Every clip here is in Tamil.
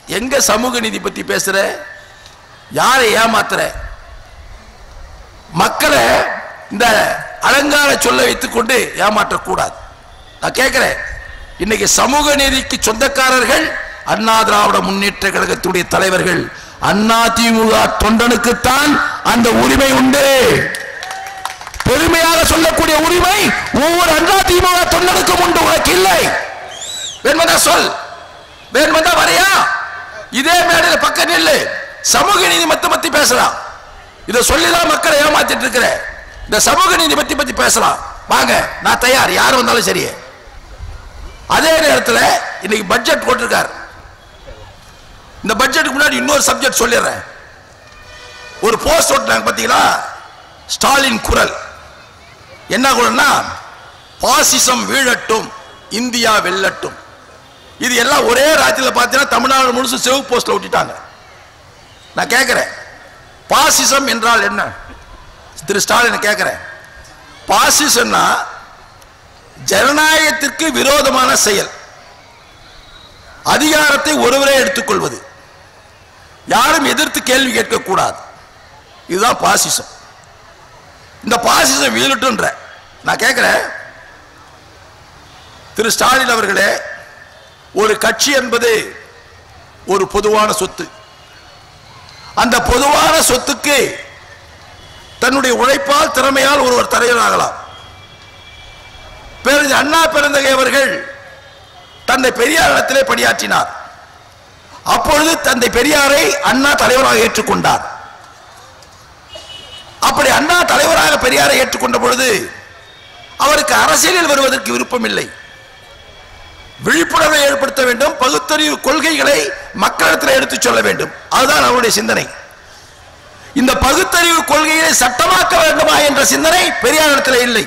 எங்க சமூக நீதி பத்தி பேசுற யாரை ஏமாத்துற மக்களை இந்த அலங்கார சொல்ல வைத்துக்கொண்டு ஏமாற்றக்கூடாது நான் கேட்கிறேன் இன்னைக்கு சமூக நீதிக்கு சொந்தக்காரர்கள் அண்ணா திராவிட முன்னேற்ற கழகத்துடைய தலைவர்கள் அண்ணா திமுக தொண்டனுக்குத்தான் அந்த உரிமை உண்டு பெருமையாக சொல்லக்கூடிய உரிமை ஒவ்வொரு அண்ணா திமுக தொண்டனுக்கும் உண்டு உனக்கு இல்லை வேணுமெண்டா சொல் வேணுமெண்டா வரையா இதே மேடையில் பக்கம் நில்லு சமூக நீதி மத்த பத்தி பேசலாம் இதை சொல்லிதான் மக்களை ஏமாத்திட்டு இருக்கிற இந்த சமூக நீதி பத்தி பத்தி பேசலாம் வாங்க நான் தயார் யார் வந்தாலும் சரி அதே நேரத்தில் இன்னைக்கு பட்ஜெட் போட்டிருக்கார் இந்த பட்ஜெட்டுக்கு முன்னாடி இன்னொரு சப்ஜெக்ட் சொல்லிடுறேன் ஒரு போஸ்ட் ஓட்டினாங்க பார்த்தீங்களா ஸ்டாலின் குரல் என்ன குரல்னா பாசிசம் வீழட்டும் இந்தியா வெல்லட்டும் இது எல்லாம் ஒரே ராத்திரியில் பார்த்தீங்கன்னா தமிழ்நாடு முழுசு சிவப்பு போஸ்ட்ல ஒட்டிட்டாங்க நான் கேட்கிறேன் பாசிசம் என்றால் என்ன திரு ஸ்டாலின் கேட்கிறேன் பாசிசம்னா ஜனநாயகத்திற்கு விரோதமான செயல் அதிகாரத்தை ஒருவரே எடுத்துக்கொள்வது யாரும் எதிர்த்து கேள்வி கேட்கக்கூடாது இதுதான் பாசிசம் இந்த பாசிசம் வீழட்டுன்ற நான் கேட்கிறேன் திரு ஸ்டாலின் அவர்களே ஒரு கட்சி என்பது ஒரு பொதுவான சொத்து அந்த பொதுவான சொத்துக்கு தன்னுடைய உழைப்பால் திறமையால் ஒருவர் தலைவராகலாம் பேரறிஞர் அண்ணா பெருந்தகை அவர்கள் தந்தை பெரியார் இடத்திலே பணியாற்றினார் அப்பொழுது தந்தை பெரியாரை அண்ணா தலைவராக ஏற்றுக்கொண்டார் அப்படி அண்ணா தலைவராக பெரியாரை ஏற்றுக்கொண்ட பொழுது அவருக்கு அரசியலில் வருவதற்கு விருப்பம் இல்லை விழிப்புணர்வை ஏற்படுத்த வேண்டும் பகுத்தறிவு கொள்கைகளை மக்களிடத்தில் எடுத்துச் சொல்ல வேண்டும் அதுதான் அவருடைய சிந்தனை இந்த பகுத்தறிவு கொள்கையை சட்டமாக்க வேண்டுமா என்ற சிந்தனை பெரியாரிடத்தில் இல்லை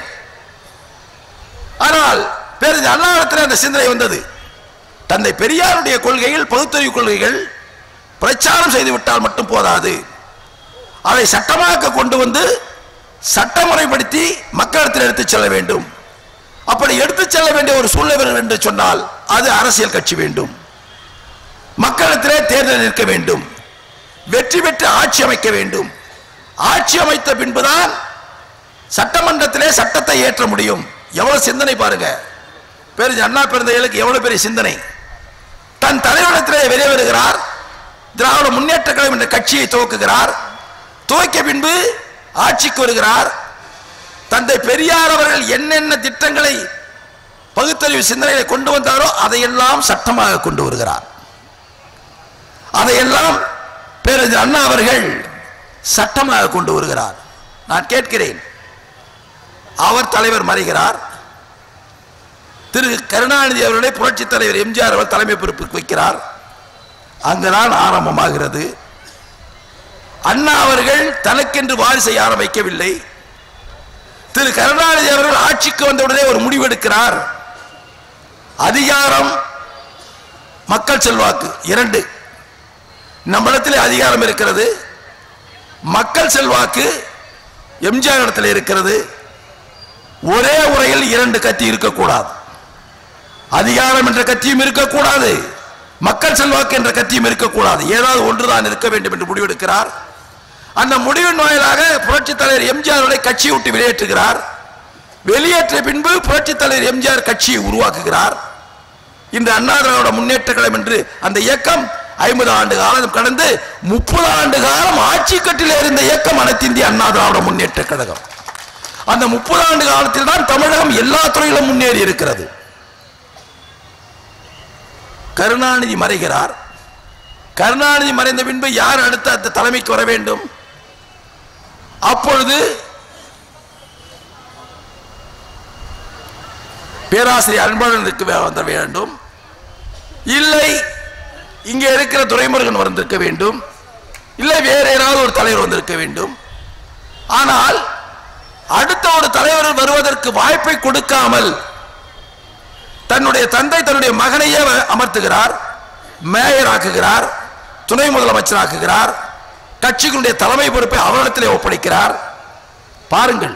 ஆனால் பேரறிஞர் அண்ணாவிடத்தில் அந்த சிந்தனை வந்தது தந்தை பெரியாருடைய கொள்கையில் பகுத்தறிவு கொள்கைகள் பிரச்சாரம் செய்துவிட்டால் மட்டும் போதாது அதை சட்டமாக்க கொண்டு வந்து சட்டமுறைப்படுத்தி மக்களிடத்தில் எடுத்துச் செல்ல வேண்டும் அப்படி எடுத்துச் செல்ல வேண்டிய ஒரு சூழ்நிலை என்று சொன்னால் அது அரசியல் கட்சி வேண்டும் மக்களிடத்திலே தேர்தல் நிற்க வேண்டும் வெற்றி பெற்று ஆட்சி அமைக்க வேண்டும் ஆட்சி அமைத்த பின்புதான் சட்டமன்றத்திலே சட்டத்தை ஏற்ற முடியும் எவ்வளவு சிந்தனை பாருங்க பேரு அண்ணா பிறந்தவர்களுக்கு எவ்வளவு பெரிய சிந்தனை தன் தலைவரிடத்திலே வெளியே வருகிறார் திராவிட முன்னேற்ற கழகம் என்ற கட்சியை துவக்குகிறார் துவக்கிய பின்பு ஆட்சிக்கு வருகிறார் தந்தை பெரியார் அவர்கள் என்னென்ன திட்டங்களை பகுத்தறிவு சிந்தனைகளை கொண்டு வந்தாரோ அதையெல்லாம் சட்டமாக கொண்டு வருகிறார் அதையெல்லாம் பேரறிஞர் அண்ணா அவர்கள் சட்டமாக கொண்டு வருகிறார் நான் கேட்கிறேன் அவர் தலைவர் மறைகிறார் திரு கருணாநிதி அவர்களை புரட்சி தலைவர் எம்ஜிஆர் அவர் தலைமை பொறுப்புக்கு வைக்கிறார் அங்குதான் ஆரம்பமாகிறது அண்ணா அவர்கள் தனக்கென்று வாரிசை யாரும் வைக்கவில்லை திரு கருணாநிதி அவர்கள் ஆட்சிக்கு வந்தவுடனே ஒரு முடிவெடுக்கிறார் அதிகாரம் மக்கள் செல்வாக்கு இரண்டு நம்மிடத்தில் அதிகாரம் இருக்கிறது மக்கள் செல்வாக்கு எம்ஜிஆர் இடத்தில் இருக்கிறது ஒரே உரையில் இரண்டு கத்தி இருக்கக்கூடாது அதிகாரம் என்ற கத்தியும் இருக்கக்கூடாது மக்கள் செல்வாக்கு என்ற கத்தியும் இருக்கக்கூடாது ஏதாவது ஒன்றுதான் இருக்க வேண்டும் என்று முடிவெடுக்கிறார் அந்த முடிவின் வாயிலாக புரட்சி தலைவர் எம்ஜிஆர் கட்சியை விட்டு வெளியேற்றுகிறார் வெளியேற்றிய பின்பு புரட்சி தலைவர் எம்ஜிஆர் கட்சியை உருவாக்குகிறார் இந்த அண்ணா திராவிட முன்னேற்ற கழகம் என்று அந்த இயக்கம் ஐம்பது ஆண்டு காலம் கடந்து முப்பது ஆண்டு காலம் ஆட்சி கட்டில் இருந்த இயக்கம் அனைத்து இந்திய அண்ணா திராவிட முன்னேற்ற கழகம் அந்த முப்பது ஆண்டு காலத்தில் தான் தமிழகம் எல்லா துறையிலும் முன்னேறி இருக்கிறது கருணாநிதி மறைகிறார் கருணாநிதி மறைந்த பின்பு யார் அடுத்த அந்த தலைமைக்கு வர வேண்டும் அப்பொழுது பேராசிரியர் அன்பழகனுக்கு வந்த வேண்டும் இல்லை இங்கே இருக்கிற துரைமுருகன் வந்திருக்க வேண்டும் இல்லை வேற ஏதாவது ஒரு தலைவர் வந்திருக்க வேண்டும் ஆனால் அடுத்த ஒரு தலைவர் வருவதற்கு வாய்ப்பை கொடுக்காமல் தன்னுடைய தந்தை தன்னுடைய மகனையே அமர்த்துகிறார் மேயர் ஆக்குகிறார் துணை முதலமைச்சர் ஆக்குகிறார் கட்சிகளுடைய தலைமை பொறுப்பை அவரிடத்திலே ஒப்படைக்கிறார் பாருங்கள்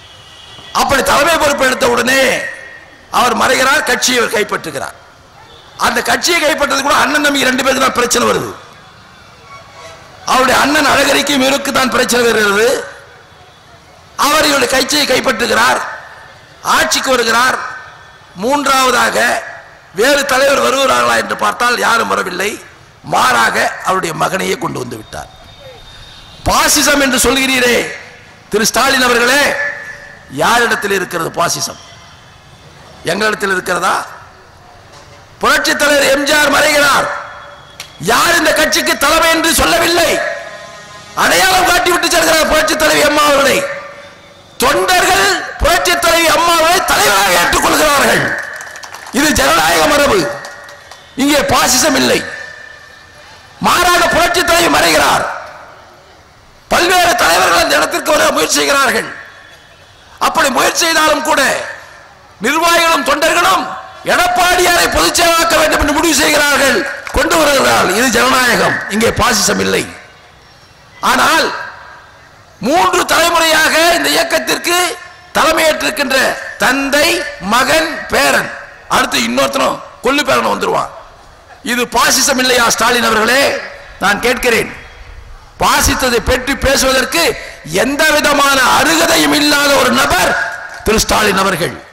அப்படி தலைமை பொறுப்பு எடுத்த உடனே அவர் மறைகிறார் கட்சியை அவர் கைப்பற்றுகிறார் அந்த கட்சியை கைப்பற்றது கூட அண்ணன் தம்பி ரெண்டு பேருக்கு தான் பிரச்சனை வருது அவருடைய அண்ணன் அழகரிக்கும் இவருக்கு தான் பிரச்சனை வருகிறது அவர் இவருடைய கட்சியை கைப்பற்றுகிறார் ஆட்சிக்கு வருகிறார் மூன்றாவதாக வேறு தலைவர் வருகிறார்களா என்று பார்த்தால் யாரும் வரவில்லை மாறாக அவருடைய மகனையே கொண்டு வந்து விட்டார் பாசிசம் என்று சொல்கிறீரே திரு ஸ்டாலின் அவர்களே யாரிடத்தில் இருக்கிறது பாசிசம் எங்களிடத்தில் இருக்கிறதா புரட்சி தலைவர் எம்ஜிஆர் மறைகிறார் யார் இந்த கட்சிக்கு தலைமை என்று சொல்லவில்லை அடையாளம் காட்டி விட்டு செல்கிறார் புரட்சி தலைவி அம்மா அவர்களை தொண்டர்கள் புரட்சி தலைவி அம்மாவை தலைவராக ஏற்றுக்கொள்கிறார்கள் இது ஜனநாயக மரபு இங்கே பாசிசம் இல்லை மாறாக புரட்சி தலைவி மறைகிறார் பல்வேறு தலைவர்கள் அந்த இடத்திற்கு வர முயற்சி செய்கிறார்கள் அப்படி முயற்சி செய்தாலும் கூட நிர்வாகிகளும் தொண்டர்களும் எடப்பாடியாரை பொதுச் செயலாக்க வேண்டும் என்று முடிவு செய்கிறார்கள் கொண்டு வருகிறார்கள் இது ஜனநாயகம் இங்கே பாசிசம் இல்லை ஆனால் மூன்று தலைமுறையாக இந்த இயக்கத்திற்கு தலைமையேற்றிருக்கின்ற தந்தை மகன் பேரன் அடுத்து இன்னொருத்தனும் கொல்லு பேரன் வந்துருவான் இது பாசிசம் இல்லையா ஸ்டாலின் அவர்களே நான் கேட்கிறேன் பாசித்ததை பற்றி பேசுவதற்கு எந்த விதமான அருகதையும் இல்லாத ஒரு நபர் திரு ஸ்டாலின் அவர்கள்